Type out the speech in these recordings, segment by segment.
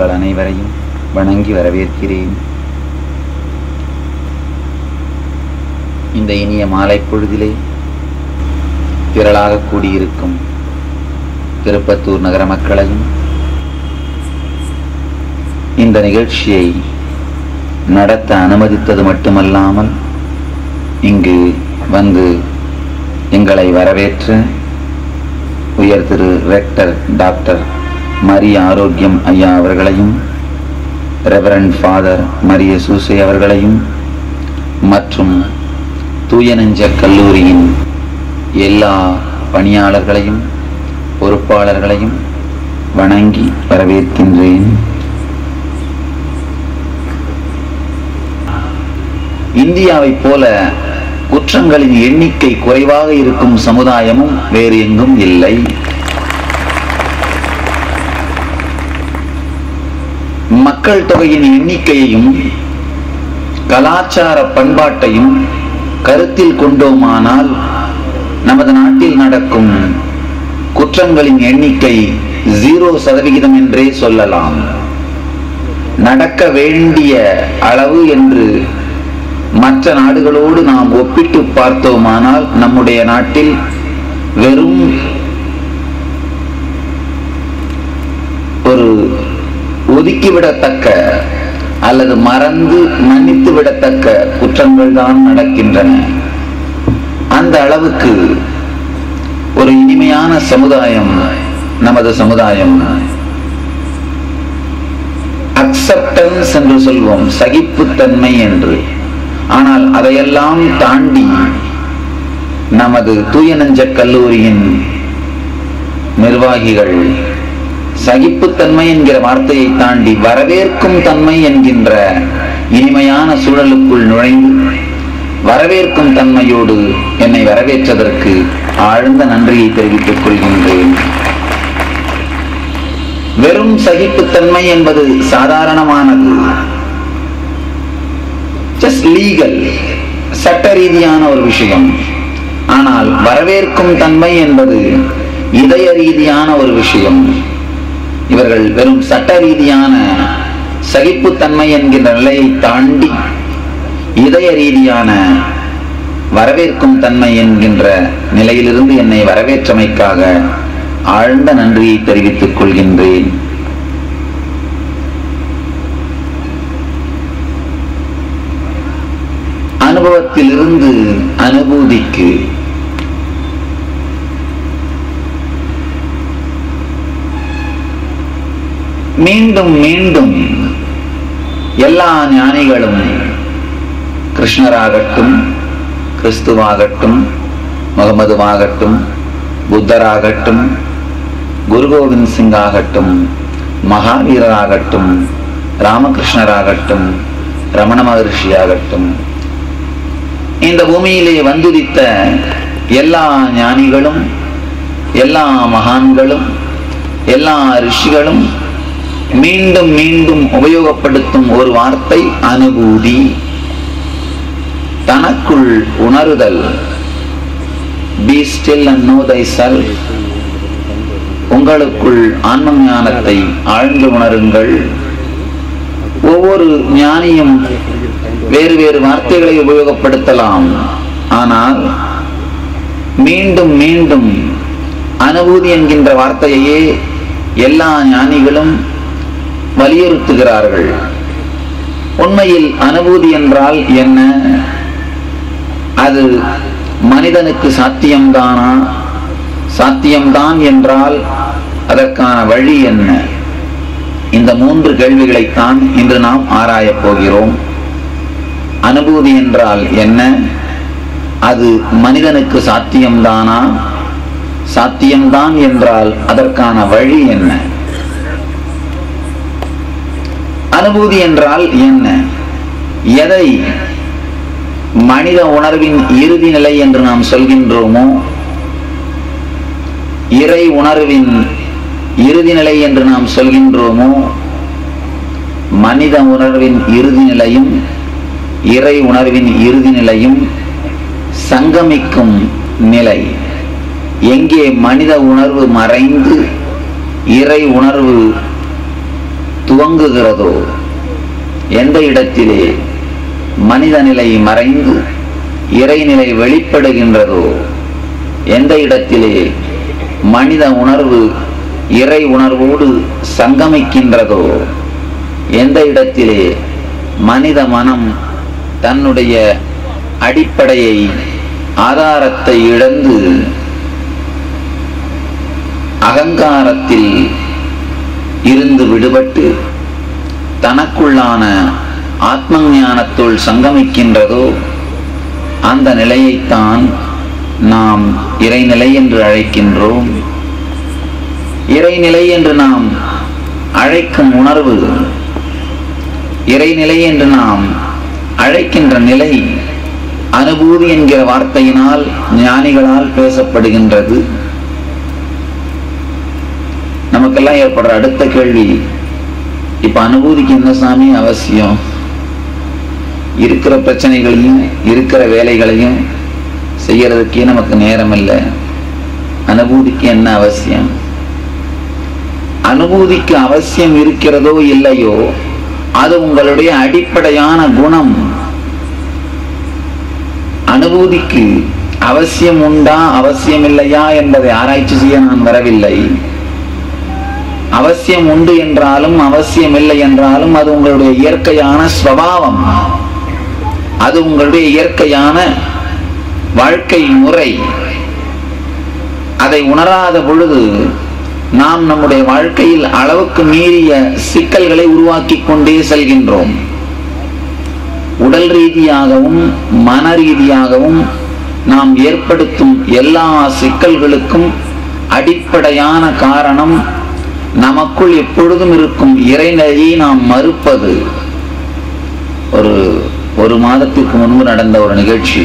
உங்கள் அனைவரையும் வணங்கி வரவேற்கிறேன் இந்த இனிய மாலை பொழுதிலே திரளாக கூடியிருக்கும் திருப்பத்தூர் நகர மக்களையும் இந்த நிகழ்ச்சியை நடத்த அனுமதித்தது மட்டுமல்லாமல் இங்கு வந்து எங்களை வரவேற்ற உயர் திரு ரெக்டர் டாக்டர் மரி ஆரோக்கியம் ஐயா அவர்களையும் ரெவரண்ட் ஃபாதர் மரிய சூசை அவர்களையும் மற்றும் தூய நெஞ்ச கல்லூரியின் எல்லா பணியாளர்களையும் பொறுப்பாளர்களையும் வணங்கி வரவேற்கின்றேன் இந்தியாவைப் போல குற்றங்களின் எண்ணிக்கை குறைவாக இருக்கும் சமுதாயமும் வேறு எங்கும் இல்லை மக்கள் தொகையின் எண்ணிக்கையையும் கலாச்சார பண்பாட்டையும் கருத்தில் கொண்டோமானால் நமது நாட்டில் நடக்கும் குற்றங்களின் எண்ணிக்கை ஜீரோ சதவிகிதம் என்றே சொல்லலாம் நடக்க வேண்டிய அளவு என்று மற்ற நாடுகளோடு நாம் ஒப்பிட்டு பார்த்தோமானால் நம்முடைய நாட்டில் வெறும் ஒரு ஒதுக்கிவிடத்தக்க அல்லது மறந்து மன்னித்து விடத்தக்க குற்றங்கள் தான் நடக்கின்றன அந்த அளவுக்கு ஒரு இனிமையான சமுதாயம் நமது சமுதாயம் அக்செப்டன்ஸ் என்று சொல்வோம் சகிப்புத்தன்மை என்று ஆனால் அதையெல்லாம் தாண்டி நமது தூய நெஞ்ச கல்லூரியின் நிர்வாகிகள் சகிப்புத்தன்மை என்கிற வார்த்தையை தாண்டி வரவேற்கும் தன்மை என்கின்ற இனிமையான சூழலுக்குள் நுழைந்து வரவேற்கும் தன்மையோடு என்னை வரவேற்றதற்கு ஆழ்ந்த நன்றியை தெரிவித்துக் கொள்கின்றேன் வெறும் சகிப்புத்தன்மை என்பது சாதாரணமானது ஜஸ்ட் லீகல் சட்ட ரீதியான ஒரு விஷயம் ஆனால் வரவேற்கும் தன்மை என்பது இதய ரீதியான ஒரு விஷயம் இவர்கள் வெறும் சட்ட ரீதியான சகிப்புத்தன்மை என்கின்ற நிலையை தாண்டி இதய ரீதியான வரவேற்கும் தன்மை என்கின்ற நிலையிலிருந்து என்னை வரவேற்றமைக்காக ஆழ்ந்த நன்றியை தெரிவித்துக் கொள்கின்றேன் அனுபவத்திலிருந்து அனுபூதிக்கு மீண்டும் மீண்டும் எல்லா ஞானிகளும் கிருஷ்ணராகட்டும் கிறிஸ்துவாகட்டும் முகமதுவாகட்டும் புத்தராகட்டும் குரு கோவிந்த் சிங் ஆகட்டும் மகாவீரராகட்டும் ராமகிருஷ்ணராகட்டும் ரமண மகர்ஷியாகட்டும் இந்த பூமியிலே வந்துதித்த எல்லா ஞானிகளும் எல்லா மகான்களும் எல்லா ரிஷிகளும் மீண்டும் மீண்டும் உபயோகப்படுத்தும் ஒரு வார்த்தை அனுபூதி தனக்குள் உணருதல் be still and know thyself உங்களுக்குள் ஆன்ம ஞானத்தை ஆழ்ந்து உணருங்கள் ஒவ்வொரு ஞானியும் வேறு வேறு வார்த்தைகளை உபயோகப்படுத்தலாம் ஆனால் மீண்டும் மீண்டும் அனுபூதி என்கின்ற வார்த்தையையே எல்லா ஞானிகளும் வலியுறுத்துகிறார்கள் உண்மையில் அனுபூதி என்றால் என்ன அது மனிதனுக்கு சாத்தியம்தானா சாத்தியம்தான் என்றால் அதற்கான வழி என்ன இந்த மூன்று கேள்விகளைத்தான் இன்று நாம் ஆராயப் போகிறோம் அனுபூதி என்றால் என்ன அது மனிதனுக்கு சாத்தியம்தானா சாத்தியம்தான் என்றால் அதற்கான வழி என்ன அனுபூதி என்றால் என்ன எதை மனித உணர்வின் இறுதி நிலை என்று நாம் சொல்கின்றோமோ இறை உணர்வின் இறுதி நிலை என்று நாம் சொல்கின்றோமோ மனித உணர்வின் இறுதி நிலையும் இறை உணர்வின் இறுதி நிலையும் சங்கமிக்கும் நிலை எங்கே மனித உணர்வு மறைந்து இறை உணர்வு தூ துவங்குகிறதோ எந்த இடத்திலே மனித நிலை மறைந்து இறைநிலை வெளிப்படுகின்றதோ எந்த இடத்திலே மனித உணர்வு இறை உணர்வோடு சங்கமிக்கின்றதோ எந்த இடத்திலே மனித மனம் தன்னுடைய அடிப்படையை ஆதாரத்தை இழந்து அகங்காரத்தில் இருந்து விடுபட்டு தனக்குள்ளான ஆத்ம ஞானத்துள் சங்கமிக்கின்றதோ அந்த நிலையைத்தான் நாம் இறைநிலை என்று அழைக்கின்றோம் இறைநிலை என்று நாம் அழைக்கும் உணர்வு இறைநிலை என்று நாம் அழைக்கின்ற நிலை அனுபூதி என்கிற வார்த்தையினால் ஞானிகளால் பேசப்படுகின்றது நமக்கெல்லாம் ஏற்படுற அடுத்த கேள்வி இப்ப அனுபூதிக்கு என்ன சாமி அவசியம் இருக்கிற பிரச்சனைகளையும் இருக்கிற வேலைகளையும் செய்யறதுக்கே நமக்கு நேரம் இல்லை அனுபூதிக்கு என்ன அவசியம் அனுபூதிக்கு அவசியம் இருக்கிறதோ இல்லையோ அது உங்களுடைய அடிப்படையான குணம் அனுபூதிக்கு அவசியம் உண்டா அவசியம் இல்லையா என்பதை ஆராய்ச்சி செய்ய நான் வரவில்லை அவசியம் உண்டு என்றாலும் அவசியம் இல்லை என்றாலும் அது உங்களுடைய இயற்கையான ஸ்வபாவம் அது உங்களுடைய இயற்கையான வாழ்க்கை முறை அதை உணராத பொழுது நாம் நம்முடைய வாழ்க்கையில் அளவுக்கு மீறிய சிக்கல்களை உருவாக்கி கொண்டே செல்கின்றோம் உடல் ரீதியாகவும் மன ரீதியாகவும் நாம் ஏற்படுத்தும் எல்லா சிக்கல்களுக்கும் அடிப்படையான காரணம் நமக்குள் எப்பொழுதும் இருக்கும் இறைநிலையை நாம் மறுப்பது ஒரு ஒரு மாதத்திற்கு முன்பு நடந்த ஒரு நிகழ்ச்சி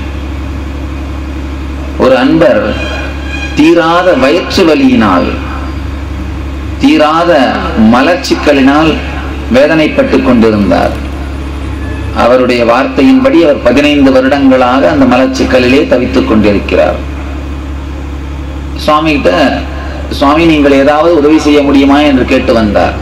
ஒரு அன்பர் தீராத வயிற்று வலியினால் தீராத மலச்சிக்கலினால் வேதனைப்பட்டு கொண்டிருந்தார் அவருடைய வார்த்தையின்படி அவர் பதினைந்து வருடங்களாக அந்த மலச்சிக்கலிலே தவித்துக் கொண்டிருக்கிறார் சுவாமி கிட்ட சுவாமி நீங்கள் ஏதாவது உதவி செய்ய முடியுமா என்று கேட்டு வந்தார்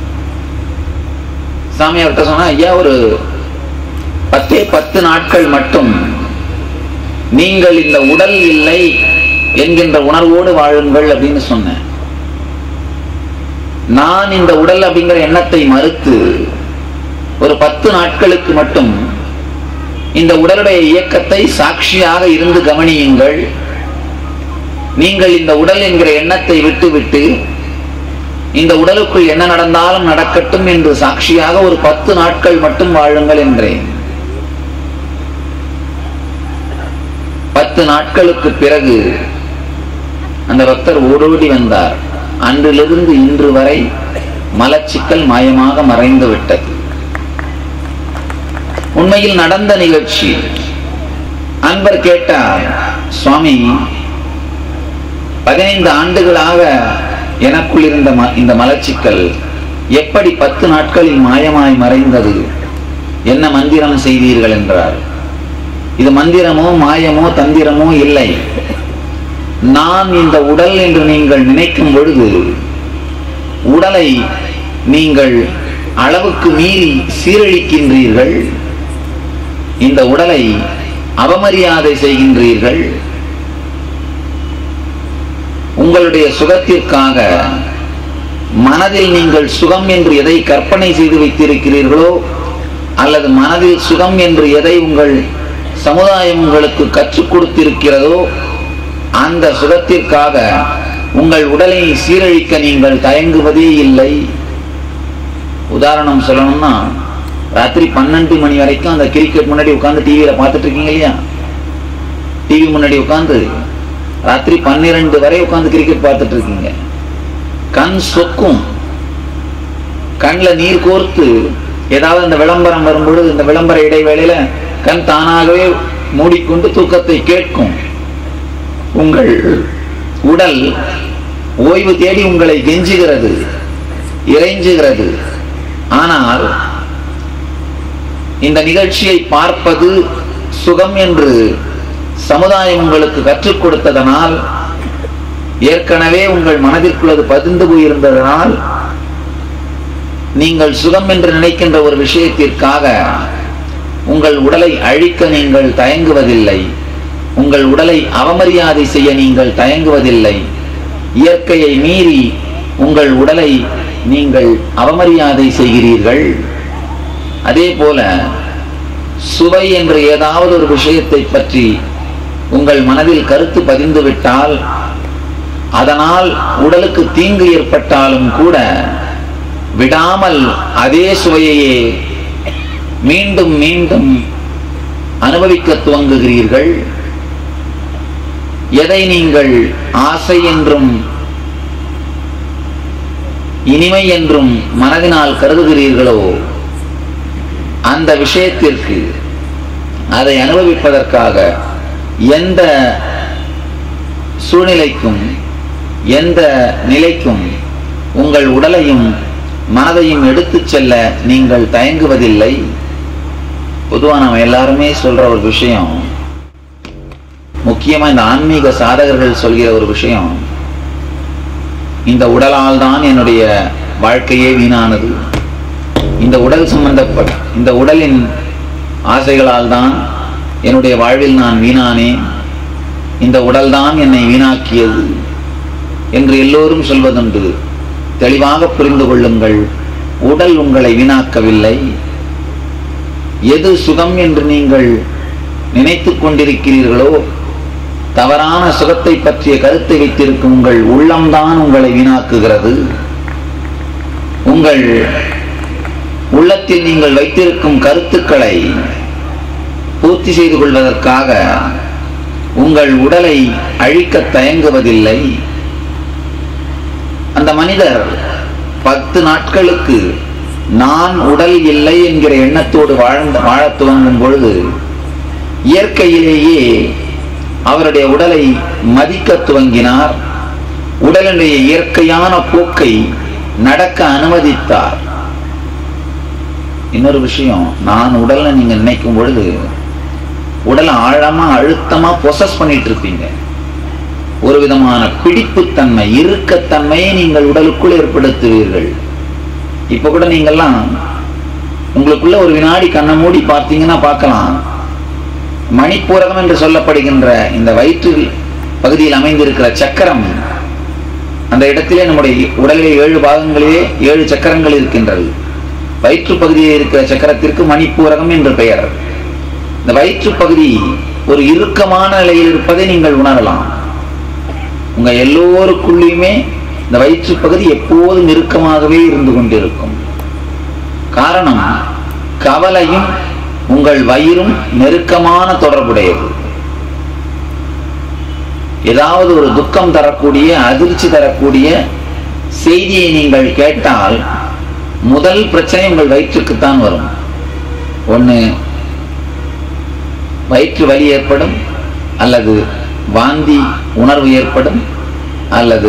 சாமி அவர்கிட்ட சொன்னா ஐயா ஒரு பத்தே பத்து நாட்கள் மட்டும் நீங்கள் இந்த உடல் இல்லை என்கின்ற உணர்வோடு வாழுங்கள் அப்படின்னு சொன்னேன் நான் இந்த உடல் அப்படிங்கிற எண்ணத்தை மறுத்து ஒரு பத்து நாட்களுக்கு மட்டும் இந்த உடலுடைய இயக்கத்தை சாட்சியாக இருந்து கவனியுங்கள் நீங்கள் இந்த உடல் என்கிற எண்ணத்தை விட்டுவிட்டு இந்த உடலுக்குள் என்ன நடந்தாலும் நடக்கட்டும் என்று சாட்சியாக ஒரு பத்து நாட்கள் மட்டும் வாழுங்கள் என்றேன் பத்து நாட்களுக்கு பிறகு அந்த பக்தர் ஓடோடி வந்தார் அன்றிலிருந்து இன்று வரை மலச்சிக்கல் மாயமாக மறைந்து விட்டது உண்மையில் நடந்த நிகழ்ச்சி அன்பர் கேட்டார் சுவாமி பதினைந்து ஆண்டுகளாக எனக்குள் இருந்த ம- இந்த மலச்சிக்கல் எப்படி பத்து நாட்களில் மாயமாய் மறைந்தது என்ன மந்திரம் செய்தீர்கள் என்றார் இது மந்திரமோ மாயமோ தந்திரமோ இல்லை நான் இந்த உடல் என்று நீங்கள் நினைக்கும் பொழுது உடலை நீங்கள் அளவுக்கு மீறி சீரழிக்கின்றீர்கள் இந்த உடலை அவமரியாதை செய்கின்றீர்கள் உங்களுடைய சுகத்திற்காக மனதில் நீங்கள் சுகம் என்று எதை கற்பனை செய்து வைத்திருக்கிறீர்களோ அல்லது மனதில் சுகம் என்று எதை உங்கள் சமுதாயம் உங்களுக்கு கற்றுக் கொடுத்திருக்கிறதோ அந்த சுகத்திற்காக உங்கள் உடலை சீரழிக்க நீங்கள் தயங்குவதே இல்லை உதாரணம் சொல்லணும்னா ராத்திரி பன்னெண்டு மணி வரைக்கும் அந்த கிரிக்கெட் முன்னாடி உட்காந்து டிவியில பார்த்துட்டு இருக்கீங்க இல்லையா டிவி முன்னாடி உட்காந்து ராத்திரி பன்னிரெண்டு வரை உட்காந்து கிரிக்கெட் பார்த்துட்டு இருக்கீங்க கண் சொக்கும் கண்ணில் நீர் கோர்த்து ஏதாவது அந்த விளம்பரம் வரும்பொழுது இந்த விளம்பர இடைவேளையில கண் தானாகவே மூடிக்கொண்டு தூக்கத்தை கேட்கும் உங்கள் உடல் ஓய்வு தேடி உங்களை கெஞ்சுகிறது இறைஞ்சுகிறது ஆனால் இந்த நிகழ்ச்சியை பார்ப்பது சுகம் என்று சமுதாயம் உங்களுக்கு கற்றுக் கொடுத்ததனால் ஏற்கனவே உங்கள் மனதிற்குள் அது பதிந்து போயிருந்ததனால் நீங்கள் சுகம் என்று நினைக்கின்ற ஒரு விஷயத்திற்காக உங்கள் உடலை அழிக்க நீங்கள் தயங்குவதில்லை உங்கள் உடலை அவமரியாதை செய்ய நீங்கள் தயங்குவதில்லை இயற்கையை மீறி உங்கள் உடலை நீங்கள் அவமரியாதை செய்கிறீர்கள் அதே போல சுவை என்ற ஏதாவது ஒரு விஷயத்தை பற்றி உங்கள் மனதில் கருத்து பதிந்துவிட்டால் அதனால் உடலுக்கு தீங்கு ஏற்பட்டாலும் கூட விடாமல் அதே சுவையையே மீண்டும் மீண்டும் அனுபவிக்க துவங்குகிறீர்கள் எதை நீங்கள் ஆசை என்றும் இனிமை என்றும் மனதினால் கருதுகிறீர்களோ அந்த விஷயத்திற்கு அதை அனுபவிப்பதற்காக எந்த சூழ்நிலைக்கும் எந்த நிலைக்கும் உங்கள் உடலையும் மனதையும் எடுத்துச் செல்ல நீங்கள் தயங்குவதில்லை பொதுவா நம்ம எல்லாருமே சொல்ற ஒரு விஷயம் முக்கியமா இந்த ஆன்மீக சாதகர்கள் சொல்கிற ஒரு விஷயம் இந்த உடலால் தான் என்னுடைய வாழ்க்கையே வீணானது இந்த உடல் சம்பந்தப்பட்ட இந்த உடலின் ஆசைகளால் தான் என்னுடைய வாழ்வில் நான் வீணானேன் இந்த உடல் தான் என்னை வீணாக்கியது என்று எல்லோரும் சொல்வதுண்டு தெளிவாக புரிந்து கொள்ளுங்கள் உடல் உங்களை வீணாக்கவில்லை எது சுகம் என்று நீங்கள் நினைத்துக் கொண்டிருக்கிறீர்களோ தவறான சுகத்தை பற்றிய கருத்தை வைத்திருக்கும் உங்கள் உள்ளம்தான் உங்களை வீணாக்குகிறது உங்கள் உள்ளத்தில் நீங்கள் வைத்திருக்கும் கருத்துக்களை பூர்த்தி செய்து கொள்வதற்காக உங்கள் உடலை அழிக்க தயங்குவதில்லை அந்த மனிதர் பத்து நாட்களுக்கு நான் உடல் இல்லை என்கிற எண்ணத்தோடு வாழ்ந்த வாழத் துவங்கும் பொழுது இயற்கையிலேயே அவருடைய உடலை மதிக்க துவங்கினார் உடலுடைய இயற்கையான போக்கை நடக்க அனுமதித்தார் இன்னொரு விஷயம் நான் உடல்ல நீங்க நினைக்கும் பொழுது உடலை ஆழமா அழுத்தமா பொசஸ் பண்ணிட்டு இருப்பீங்க ஒரு விதமான பிடிப்புத்தன்மை இறுக்கத்தன்மையை நீங்கள் உடலுக்குள் ஏற்படுத்துவீர்கள் இப்ப கூட நீங்கெல்லாம் உங்களுக்குள்ள ஒரு வினாடி கண்ணை மூடி பார்த்தீங்கன்னா பார்க்கலாம் மணிப்பூரகம் என்று சொல்லப்படுகின்ற இந்த வயிற்று பகுதியில் அமைந்திருக்கிற சக்கரம் அந்த இடத்திலே நம்முடைய உடலிலே ஏழு பாகங்களிலே ஏழு சக்கரங்கள் இருக்கின்றது வயிற்று பகுதியில் இருக்கிற சக்கரத்திற்கு மணிப்பூரகம் என்று பெயர் இந்த வயிற்று பகுதி ஒரு இறுக்கமான நிலையில் இருப்பதை நீங்கள் உணரலாம் உங்க எல்லோருக்குள்ளேயுமே இந்த வயிற்று பகுதி எப்போதும் இறுக்கமாகவே இருந்து கொண்டிருக்கும் காரணம் கவலையும் உங்கள் வயிறும் நெருக்கமான தொடர்புடையது ஏதாவது ஒரு துக்கம் தரக்கூடிய அதிர்ச்சி தரக்கூடிய செய்தியை நீங்கள் கேட்டால் முதல் பிரச்சனை உங்கள் வயிற்றுக்குத்தான் வரும் ஒன்று வயிற்று வலி ஏற்படும் அல்லது வாந்தி உணர்வு ஏற்படும் அல்லது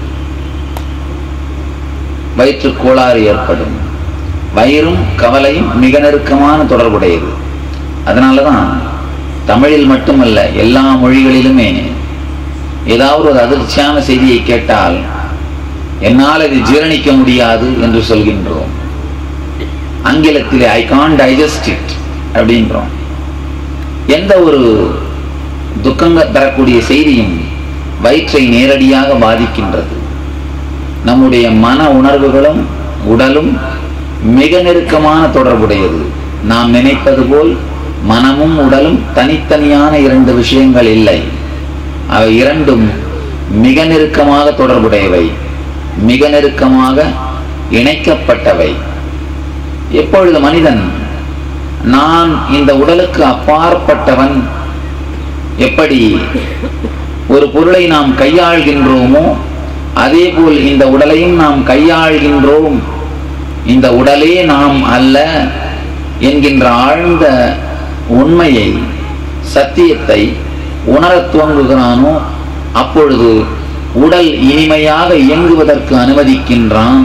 வயிற்று கோளாறு ஏற்படும் வயிறும் கவலையும் மிக நெருக்கமான தொடர்புடையது அதனால தான் தமிழில் மட்டுமல்ல எல்லா மொழிகளிலுமே ஏதாவது ஒரு அதிர்ச்சியான செய்தியை கேட்டால் என்னால் இதை ஜீரணிக்க முடியாது என்று சொல்கின்றோம் ஆங்கிலத்திலே ஐ கான் டைஜஸ்ட் இட் அப்படின்றோம் எந்த ஒரு துக்கங்க தரக்கூடிய செய்தியும் வயிற்றை நேரடியாக பாதிக்கின்றது நம்முடைய மன உணர்வுகளும் உடலும் மிக நெருக்கமான தொடர்புடையது நாம் நினைப்பது போல் மனமும் உடலும் தனித்தனியான இரண்டு விஷயங்கள் இல்லை அவை இரண்டும் மிக நெருக்கமாக தொடர்புடையவை மிக நெருக்கமாக இணைக்கப்பட்டவை எப்பொழுது மனிதன் நான் இந்த உடலுக்கு அப்பாற்பட்டவன் எப்படி ஒரு பொருளை நாம் கையாள்கின்றோமோ அதே போல் இந்த உடலையும் நாம் கையாள்கின்றோம் இந்த உடலே நாம் அல்ல என்கின்ற ஆழ்ந்த உண்மையை சத்தியத்தை உணரத் துவங்குகிறானோ அப்பொழுது உடல் இனிமையாக இயங்குவதற்கு அனுமதிக்கின்றான்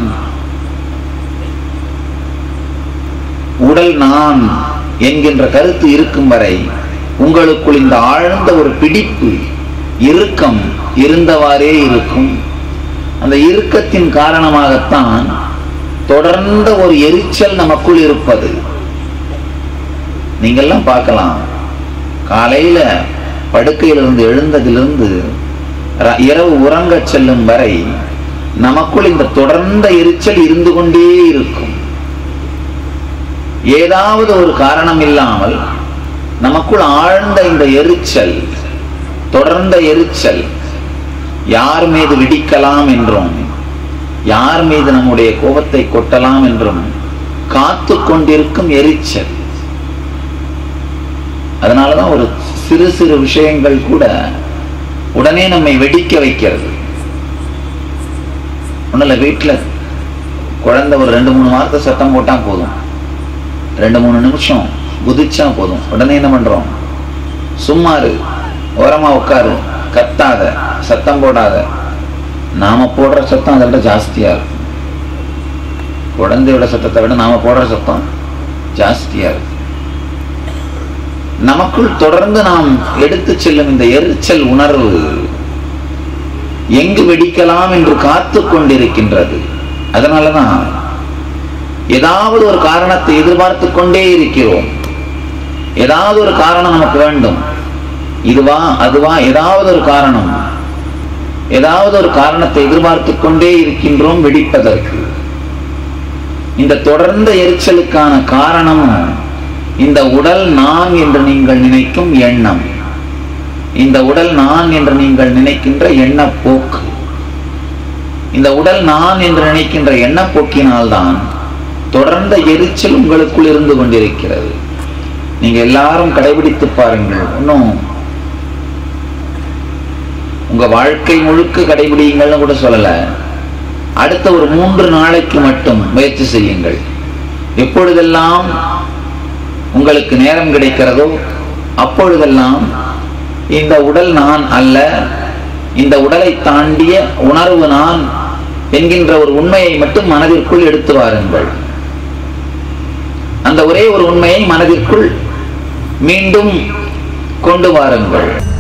உடல் நான் என்கின்ற கருத்து இருக்கும் வரை உங்களுக்குள் இந்த ஆழ்ந்த ஒரு பிடிப்பு இறுக்கம் இருந்தவாறே இருக்கும் அந்த இறுக்கத்தின் காரணமாகத்தான் தொடர்ந்த ஒரு எரிச்சல் நமக்குள் இருப்பது நீங்கெல்லாம் பார்க்கலாம் காலையில படுக்கையிலிருந்து எழுந்ததிலிருந்து ர- இரவு உறங்கச் செல்லும் வரை நமக்குள் இந்த தொடர்ந்த எரிச்சல் இருந்து கொண்டே இருக்கும் ஏதாவது ஒரு காரணம் இல்லாமல் நமக்குள் ஆழ்ந்த இந்த எரிச்சல் தொடர்ந்த எரிச்சல் யார் மீது விடிக்கலாம் என்றும் யார் மீது நம்முடைய கோபத்தை கொட்டலாம் என்றும் காத்து கொண்டிருக்கும் எரிச்சல் அதனாலதான் ஒரு சிறு சிறு விஷயங்கள் கூட உடனே நம்மை வெடிக்க வைக்கிறது ஒண்ணுல வீட்டுல குழந்தை ஒரு ரெண்டு மூணு வார்த்தை சத்தம் போட்டா போதும் ரெண்டு மூணு நிமிஷம் குதிச்சா போதும் உடனே என்ன பண்றோம் சும்மா இரு ஓரமா உட்காரு கத்தாத சத்தம் போடாத நாம போடுற சத்தம் அதை விட ஜாஸ்தியா இருக்கும் குழந்தையோட சத்தத்தை விட நாம போடுற சத்தம் ஜாஸ்தியா இருக்கு நமக்குள் தொடர்ந்து நாம் எடுத்து செல்லும் இந்த எரிச்சல் உணர்வு எங்கு வெடிக்கலாம் என்று காத்து கொண்டிருக்கின்றது அதனாலதான் ஏதாவது ஒரு காரணத்தை எதிர்பார்த்து கொண்டே இருக்கிறோம் ஏதாவது ஒரு காரணம் நமக்கு வேண்டும் இதுவா அதுவா ஏதாவது ஒரு காரணம் ஏதாவது ஒரு காரணத்தை எதிர்பார்த்து கொண்டே இருக்கின்றோம் வெடிப்பதற்கு இந்த தொடர்ந்த எரிச்சலுக்கான காரணம் இந்த உடல் நான் என்று நீங்கள் நினைக்கும் எண்ணம் இந்த உடல் நான் என்று நீங்கள் நினைக்கின்ற எண்ணப்போக்கு இந்த உடல் நான் என்று நினைக்கின்ற எண்ணப்போக்கினால்தான் தொடர்ந்த எரிச்சல் உங்களுக்குள் இருந்து கொண்டிருக்கிறது நீங்க எல்லாரும் கடைபிடித்து பாருங்கள் இன்னும் உங்க வாழ்க்கை முழுக்க கடைபிடிங்கள்னு கூட சொல்லல அடுத்த ஒரு மூன்று நாளைக்கு மட்டும் முயற்சி செய்யுங்கள் எப்பொழுதெல்லாம் உங்களுக்கு நேரம் கிடைக்கிறதோ அப்பொழுதெல்லாம் இந்த உடல் நான் அல்ல இந்த உடலை தாண்டிய உணர்வு நான் என்கின்ற ஒரு உண்மையை மட்டும் மனதிற்குள் எடுத்து வாருங்கள் அந்த ஒரே ஒரு உண்மையை மனதிற்குள் மீண்டும் கொண்டு வாருங்கள்